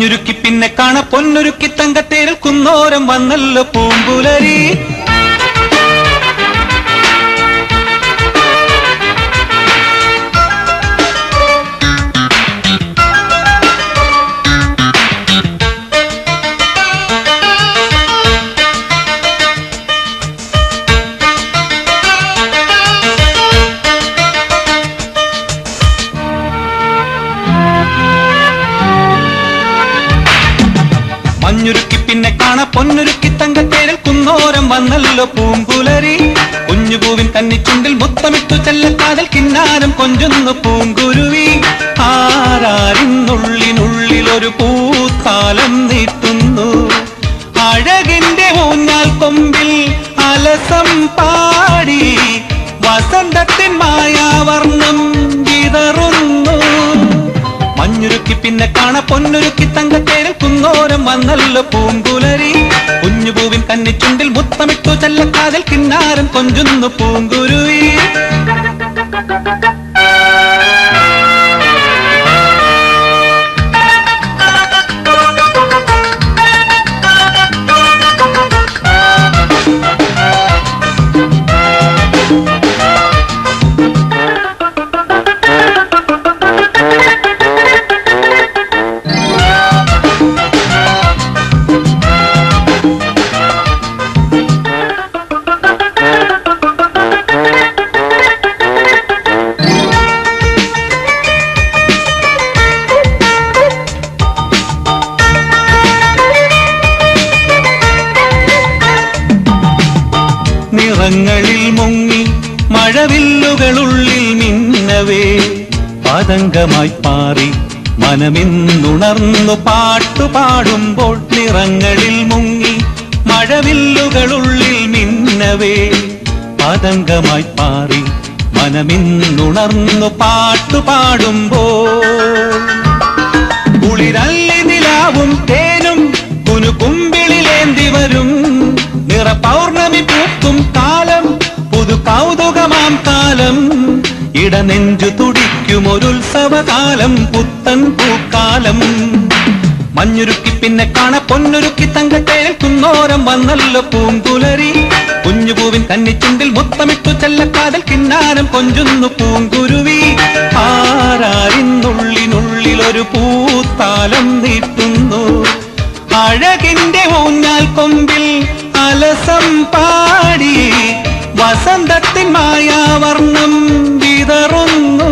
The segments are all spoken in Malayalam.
മഞ്ഞുരുക്കി പിന്നെ കാണ പൊന്നുരുക്കി തങ്കത്തേരിൽ കുന്നോരം വന്നല്ലോ പൂമ്പുലരി മഞ്ഞുരുക്കി പിന്നെ കാണ പൊന്നുരുക്കി തങ്കത്തേരിൽ കുന്നോരം വന്നല്ലോ പൂമ്പുലരി കുഞ്ഞുപൂവിൻ കന്നിച്ചുണ്ടിൽ മുത്തമിട്ടു ചെല്ലക്കാതൽ കിന്നാരം കൊഞ്ചുന്നു പൂങ്കുരുവി ആരാരിന്നുള്ളിനുള്ളിൽ ഒരു പൂത്താലം നീട്ടുന്നു അഴകിന്റെ ഊഞ്ഞാൽ കൊമ്പിൽ അലസം പാടി വസന്തത്തിൻ മായാവർണ്ണം വിതറുന്നു മഞ്ഞുരുക്കി പിന്നെ കാണ പൊന്നുരുക്കി തങ്കത്തേരിൽ കുന്നോരം വന്നല്ലോ പൂങ്കുലരി കുഞ്ഞുപൂവിൻ കന്നിച്ചുണ്ടിൽ മുത്തമിട്ടു ചെല്ലക്കാതിൽ കിന്നാരം കൊഞ്ചുന്നു പൂങ്കുരുവി നിറങ്ങളിൽ മുങ്ങി മഴവില്ലുകളുള്ളിൽ മിന്നവേ പതങ്കമായി പാറി മനമിന്നുണർന്നു പാട്ടുപാടുമ്പോൾ നിറങ്ങളിൽ മുങ്ങി മഴവില്ലുകളുള്ളിൽ മിന്നവേ പതങ്കമായി പാറി മനമിന്നുണർന്നു പാട്ടുപാടുമ്പോൾ കുളിരല്ലി നിലാവും തേനും കുനുകുമ്പിളിലേന്തി വരും നിറ പൗർണമി പൂക്കും കാലം പുതു കൗതുകമാം കാലം ഇടനെഞ്ചു തുടിക്കും ഒരു ഉത്സവകാലം പുത്തൻ പൂക്കാലം മഞ്ഞുരുക്കി പിന്നെ കാണ പൊന്നുരുക്കി തങ്കത്തേൽ കുന്നോരം വന്നല്ലോ പൂങ്കുലരി കുഞ്ഞുപൂവിൻ കന്നിച്ചുണ്ടിൽ മുത്തമിട്ടു ചെല്ലക്കാതൽ കിന്നാരം കൊഞ്ചുന്നു പൂങ്കുരുവി ആരാരിന്നുള്ളിനുള്ളിൽ ഒരു പൂത്താലം നീട്ടുന്നു അഴകിന്റെ ഊഞ്ഞാൽ കൊമ്പിൽ അലസം പാടി വസന്തത്തിൻ മായാവർണ്ണം വിതറുന്നു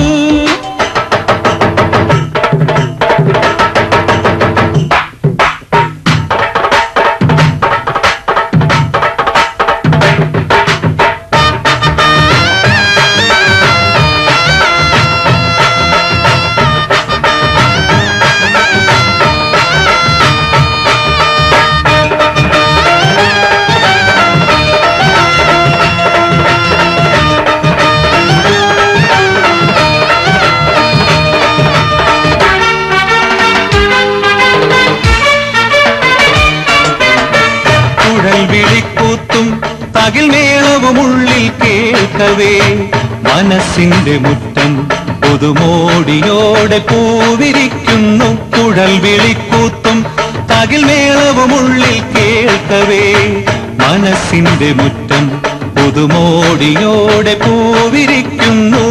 കുഴൽ വിളിക്കൂത്തും തകിൽ മേളവും ഉള്ളിൽ കേൾക്കവേ മനസ്സിന്റെ മുറ്റം പുതുമോടിയോടെ പൂവിരിക്കുന്നു കുഴൽ വിളിക്കൂത്തും തകിൽ മേളവും ഉള്ളിൽ കേൾക്കവേ മനസ്സിന്റെ മുറ്റം പുതുമോടിയോടെ പൂവിരിക്കുന്നു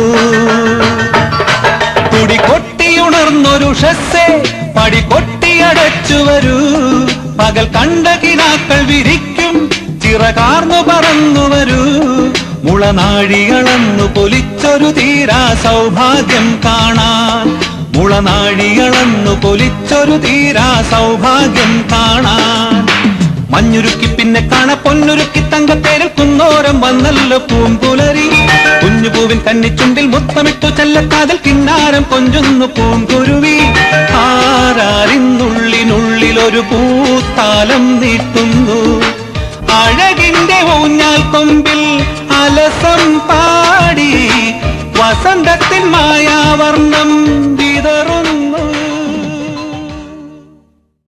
തുടി കൊട്ടിയുണർന്നൊരു ഷസ്സേ പടി കൊട്ടിയടച്ചു വരൂ പകൽ കണ്ട കിനാക്കൾ വിരിക്കും ചിറകാർന്നു പറന്നു വരൂ മുളനാഴികളന്നു പൊലിച്ചൊരു തീരാ സൗഭാഗ്യം കാണാൻ മുളനാഴികളന്നു പൊലിച്ചൊരു തീരാ സൗഭാഗ്യം കാണാൻ മഞ്ഞുരുക്കി പിന്നെ കാണ പൊന്നുരുക്കി തങ്കത്തേരിൽ കുന്നോരം വന്നല്ലോ പൂമ്പുലരി കുഞ്ഞുപൂവിൻ കന്നിച്ചുണ്ടിൽ മുത്തമിട്ടു ചെല്ലക്കാതൽ കിന്നാരം കൊഞ്ചുന്നു പൂങ്കുരുവി ആരാരിന്നുള്ളിനുള്ളിൽ ഒരു പൂത്താലം നീട്ടുന്നു അഴകിന്റെ ഊഞ്ഞാൽ കൊമ്പിൽ അലസം പാടി വസന്തത്തിൻ മായാവർണ്ണം വിതറു